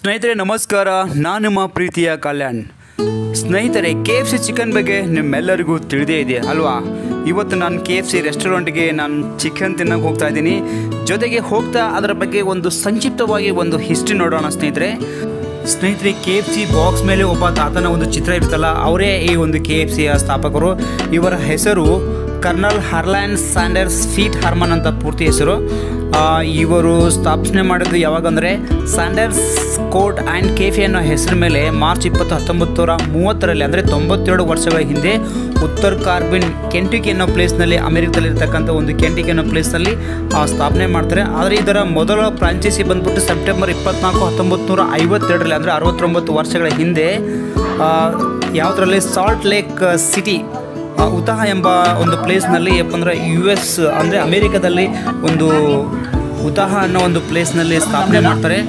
ಸ್ನೇಹಿತರೆ ನಮಸ್ಕಾರ ನಾನು ನಿಮ್ಮ ಪ್ರೀತಿಯ ಕಲ್ಯಾಣ್ ಸ್ನೇಹಿತರೆ ಕೆ ಎಫ್ ಸಿ ಚಿಕನ್ ಬಗ್ಗೆ ನಿಮ್ಮೆಲ್ಲರಿಗೂ ತಿಳಿದೇ ಇದೆ ಅಲ್ವಾ ಇವತ್ತು ನಾನು ಕೆ ಎಫ್ ಸಿ ರೆಸ್ಟೋರೆಂಟ್ಗೆ ನಾನು ಚಿಕನ್ ತಿನ್ನೋಕೆ ಹೋಗ್ತಾ ಇದ್ದೀನಿ ಜೊತೆಗೆ ಹೋಗ್ತಾ ಅದರ ಬಗ್ಗೆ ಒಂದು ಸಂಕ್ಷಿಪ್ತವಾಗಿ ಒಂದು ಹಿಸ್ಟ್ರಿ ನೋಡೋಣ ಸ್ನೇಹಿತರೆ ಸ್ನೇಹಿತರೆ ಕೆ ಎಫ್ ಸಿ ಬಾಕ್ಸ್ ಮೇಲೆ ಒಬ್ಬ ತಾತನ ಒಂದು ಚಿತ್ರ ಇರುತ್ತಲ್ಲ ಅವರೇ ಈ ಒಂದು ಕೆ ಎಫ್ ಸಿಯ ಸ್ಥಾಪಕರು ಇವರ ಹೆಸರು ಕರ್ನಲ್ ಹರ್ಲ್ಯಾಂಡ್ ಸ್ಯಾಂಡರ್ಸ್ ಫೀಟ್ ಹರ್ಮನ್ ಅಂತ ಪೂರ್ತಿ ಹೆಸರು ಆ, ಇವರು ಸ್ಥಾಪನೆ ಮಾಡಿದ್ದು ಯಾವಾಗಂದರೆ ಸ್ಯಾಂಡರ್ಸ್ ಕೋರ್ಟ್ ಆ್ಯಂಡ್ ಕೆಫೆ ಅನ್ನೋ ಹೆಸರ ಮೇಲೆ ಮಾರ್ಚ್ ಇಪ್ಪತ್ತು ಹತ್ತೊಂಬತ್ತು ನೂರ ಮೂವತ್ತರಲ್ಲಿ ಅಂದರೆ ತೊಂಬತ್ತೆರಡು ವರ್ಷಗಳ ಹಿಂದೆ ಉತ್ತರ ಕಾರ್ಬಿನ್ ಕೆಂಟಿಕ್ ಅನ್ನೋ ಪ್ಲೇಸ್ನಲ್ಲಿ ಅಮೆರಿಕದಲ್ಲಿರ್ತಕ್ಕಂಥ ಒಂದು ಕೆಂಟಿಕ್ ಅನ್ನೋ ಪ್ಲೇಸ್ನಲ್ಲಿ ಆ, ಸ್ಥಾಪನೆ ಮಾಡ್ತಾರೆ ಆದರೆ ಇದರ ಮೊದಲ ಫ್ರಾಂಚೈಸಿ ಬಂದ್ಬಿಟ್ಟು ಸೆಪ್ಟೆಂಬರ್ ಇಪ್ಪತ್ನಾಲ್ಕು ಹತ್ತೊಂಬತ್ತು ನೂರ ಐವತ್ತೆರಡರಲ್ಲಿ ಅಂದರೆ ಅರವತ್ತೊಂಬತ್ತು ವರ್ಷಗಳ ಹಿಂದೆ ಯಾವುದರಲ್ಲಿ ಸಾಲ್ಟ್ ಲೇಕ್ ಸಿಟಿ ಆ, ಉತಾಹ ಎಂಬ ಒಂದು ಪ್ಲೇಸ್ನಲ್ಲಿ ಏನಪ್ಪಂದ್ರೆ ಯು ಎಸ್ ಅಂದರೆ ಅಮೇರಿಕಾದಲ್ಲಿ ಒಂದು ಉತಾಹ ಅನ್ನೋ ಒಂದು ಪ್ಲೇಸ್ನಲ್ಲಿ ಸ್ಥಾಪನೆ ಮಾಡ್ತಾರೆ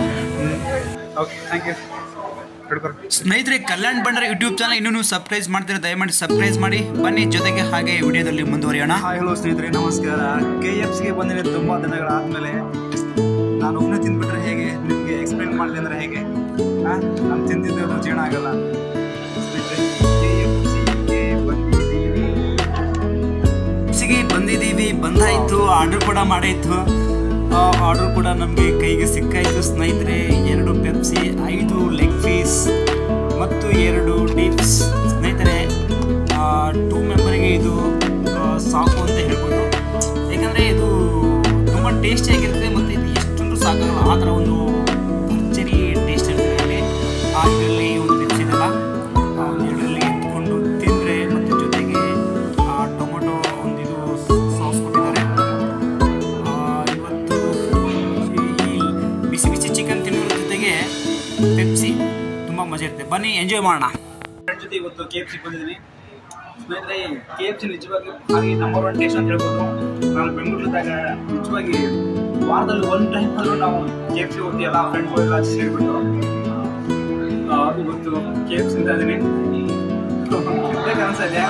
ಸ್ನೇಹಿತರೆ ಕಲ್ಯಾಣ್ ಬಂಡರ ಯೂಟ್ಯೂಬ್ ಚಾನಲ್ ಇನ್ನೂ ನೀವು ಸಬ್ಸ್ಕ್ರೈಬ್ ಮಾಡ್ತೀರಾ ದಯಮಾಡಿ ಸಬ್ಸ್ಕ್ರೈಬ್ ಮಾಡಿ ಬನ್ನಿ ಜೊತೆಗೆ ಹಾಗೆ ವಿಡಿಯೋದಲ್ಲಿ ಮುಂದುವರಿಯೋಣ ಹಾಯ್ ಹಲೋ ಸ್ನೇಹಿತರೆ ನಮಸ್ಕಾರ ಕೆ ಎಫ್ ಸಿಗೆ ಬಂದಿನಿ ತುಂಬ ದಿನಗಳಾದಮೇಲೆ ನಾನು ಒಬ್ಬನೇ ತಿಂದ್ಬಿಟ್ರೆ ಹೇಗೆ ನಿಮಗೆ ಎಕ್ಸ್ಪ್ಲೇನ್ ಮಾಡಲಿ ಅಂದರೆ ಹೇಗೆ ಹಾಂ ನಾನು ತಿಂದಿದ್ದು ಜೀರ್ಣ ಆಗಲ್ಲ ಸ್ನೇಹಿತರೆ ಕೆ ಎಫ್ ಸಿಗೆ ಬಂದಿದ್ದೀವಿ ಸಿಗೆ ಬಂದಿದ್ದೀವಿ ಬಂದಾಯಿತು ಆರ್ಡರ್ ಕೂಡ ಮಾಡಾಯಿತು ಆರ್ಡರ್ ಕೂಡ ನಮಗೆ ಕೈಗೆ ಸಿಕ್ಕಾಯಿತು ಸ್ನೇಹಿತರೆ ಎರಡು ಪೆಪ್ಸಿ ಐದು ಲೆಗ್ ಪೀಸ್ ಮತ್ತು ಎರಡು ಡಿಪ್ಸ್ ಸ್ನೇಹಿತರೆ ಟೂ ಮೆಂಬರಿಗೆ ಇದು ಆ, ಸಾಕು ಅಂತ ಹೇಳ್ಬೋದು ಯಾಕಂದರೆ ಇದು ತುಂಬ ಟೇಸ್ಟಿಯಾಗಿರುತ್ತೆ ಮತ್ತು ಇದು ಎಷ್ಟೊಂದು ಸಾಕಾಗಲ್ಲ ಆ ಥರ ಒಂದು ಭರ್ಜರಿ ಟೇಸ್ಟ್ ಇರ್ತದೆ ಅಲ್ಲಿ ಆ ಇದರಲ್ಲಿ ಒಂದು ಡಿಪ್ಸ್ ಇದೆಲ್ಲ ಆ ಒಂದು ಎರಡರಲ್ಲಿ ಎತ್ಕೊಂಡು ತಿಂದರೆ ಮತ್ತು ಜೊತೆಗೆ ಆ ಟೊಮೊಟೊ ಒಂದು ಇದು ಸಾಸ್ ಕೊಟ್ಟಿದ್ದಾರೆ ಆ, ಇವತ್ತು ಈ ಬಿಸಿ ಬಿಸಿ ಚಿಕನ್ ತಿನ್ನೋದ್ರ ಜೊತೆಗೆ ಪೆಪ್ಸಿ ತುಂಬ ಮಜಾ ಇರುತ್ತೆ ಬನ್ನಿ ಎಂಜಾಯ್ ಮಾಡೋಣ ಫ್ರೆಂಡ್ ಜೊತೆ ಇವತ್ತು ಕೆ ಎಫ್ ಸಿ ಬಂದಿದ್ದೀನಿ ಸ್ನೇಹಿತರೆ ಕೆ ಎಫ್ ಸಿ ನಿಜವಾಗಿ ಭಾರಿ ನಂಬರ್ ಒನ್ ಟೇಸ್ಟ್ ಅಂತ ಹೇಳ್ಬೋದು ನಾನು ಬೆಂಗಳೂರಿದ್ದಾಗ ನಿಜವಾಗಿ ವಾರದಲ್ಲಿ ಒನ್ ಟೈಮ್ ಆದರೂ ನಾವು ಕೆ ಎಫ್ ಸಿ ಹೋಗ್ತೀವಿ ಎಲ್ಲ ಫ್ರೆಂಡ್ಗಳೆಲ್ಲ ಸೇರಿಬಿಟ್ಟು ಆ, ಇವತ್ತು ಕೆ ಎಫ್ ಸಿ ಅಂತ ಇದ್ದೀನಿ ತಿನ್ಬೇಕು ಅನ್ಸಿದೆ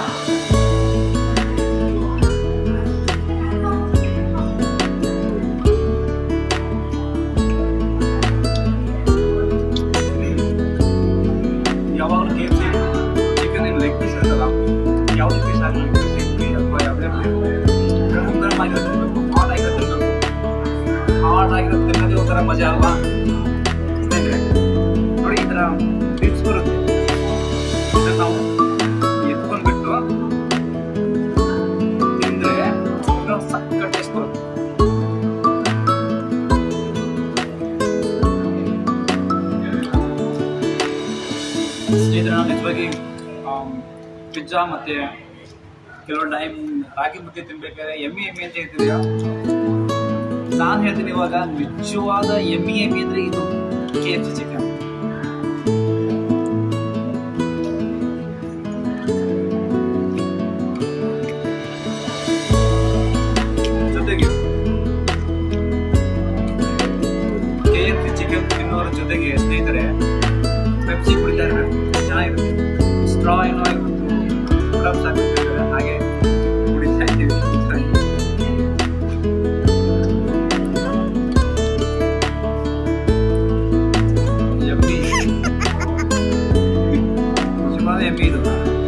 ಯಾವಾಗಲೂ K F C chicken leg piece ಇರುತ್ತಲ್ಲ ಯಾವುದೇ ಪೀಸ್ ಆಗಲಿ ಸಿಗ್ಲಿ ಅಥವಾ ಯಾವುದೇ ಗರಂ ಗರಂ ಆಗಿರೋ ತಿನ್ಬೇಕು ಹಾಟ್ ಆಗಿರೋ ತಿನ್ಬೇಕು ಹಾಟ್ ಆಗಿರೋ ತಿನ್ನೋದೇ ಒಂಥರ ಮಜಾ ಅಲ್ವಾ ಸ್ನೇಹಿತರೆ ನೋಡಿ ಈ ಥರ ಟಿಪ್ಸ್ ಬರುತ್ತೆ ಇದನ್ನ ನಾವು ಎತ್ಕೊಂಡ್ಬಿಟ್ಟು ತಿಂದರೆ ಇನ್ನೂ ಸಕ್ಕ ಟೇಸ್ಟ್ ಬರುತ್ತೆ ಸ್ನೇಹಿತರೆ ನಾವು ನಿಜವಾಗಿ ಪಿಜ್ಜಾ ಮತ್ತೆ ಕೆಲವು ಟೈಮ್ ರಾಗಿ ಮುದ್ದೆ ತಿನ್ಬೇಕಾದ್ರೆ ಎಮ್ಮಿ ಎಮ್ಮಿ ಅಂತ ಹೇಳ್ತಿದೀಯ ನಾನು ಹೇಳ್ತೀನಿ ಇವಾಗ ನಿಜವಾದ ಎಮ್ಮಿ ಎಮ್ಮಿ ಅಂದ್ರೆ ಇದು ಕೆ ಎಫ್ ಸಿ ಚಿಕನ್ ಜೊತೆಗೆ ಕೆ ಎಫ್ ಸಿ ಚಿಕನ್ ತಿನ್ನೋರ ಜೊತೆಗೆ ಸ್ನೇಹಿತರೆ ಪೆಪ್ಸಿ ಕುಡಿತಾ ಇರಬೇಕು ಚೆನ್ನಾಗಿರುತ್ತೆ ಸ್ಟ್ರಾ ಏನೋ ಆಗಿಬಿಟ್ಟು ಪ್ರೊಡಕ್ಟ್ಸ್ ಹಾಕಿರ್ತಾರೆ ಹಾಗೆ ಕುಡಿತಾ ಇದ್ದೀವಿ ಎಮ್ಮಿ ನಿಜವಾದ ಎಮ್ಮಿ ಇದು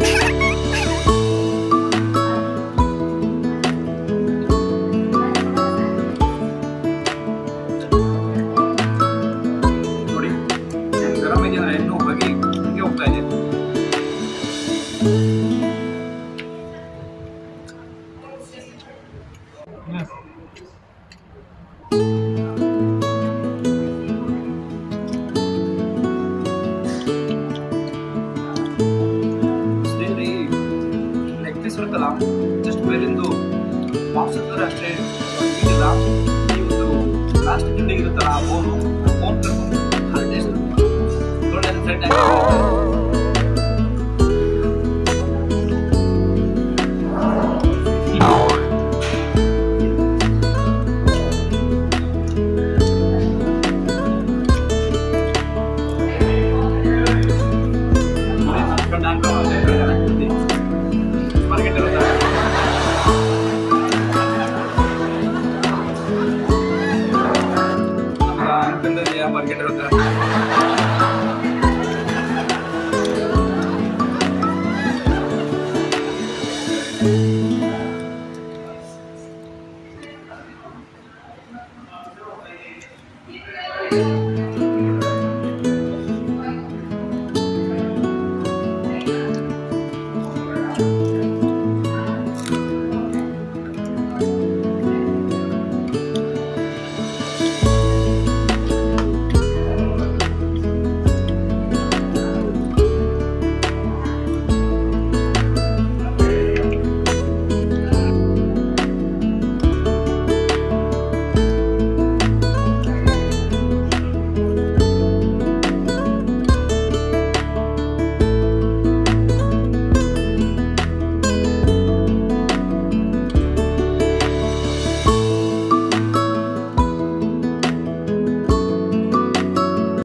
ನೋಡಿ ಗರಂ ಇದೆಯಲ್ಲ ಇನ್ನೂ ಬಗೆ ಹಿಂಗೆ ಹೋಗ್ತಾ ಇದೆ ಸ್ನೇಹಿತರೆ ಲೆಗ್ ಪೀಸ್ ಇರುತ್ತಲ್ಲ ಜಸ್ಟ್ ಬೇರಿಂದು ಮಾಂಸ ಥರ ಅಷ್ಟೇ ಇದಿಲ್ಲ ಈ ಒಂದು ಲಾಸ್ಟ್ ತಿಂಡಿಗೆ ಇರುತ್ತಲ್ಲ ಆ ಬೋನು ಬೋನ್ ಕರ್ಕೊಂಡು ಟೇಸ್ಟ್ ಒಳ್ಳೆ ಸೆಟ್ ಆಗಿದೆ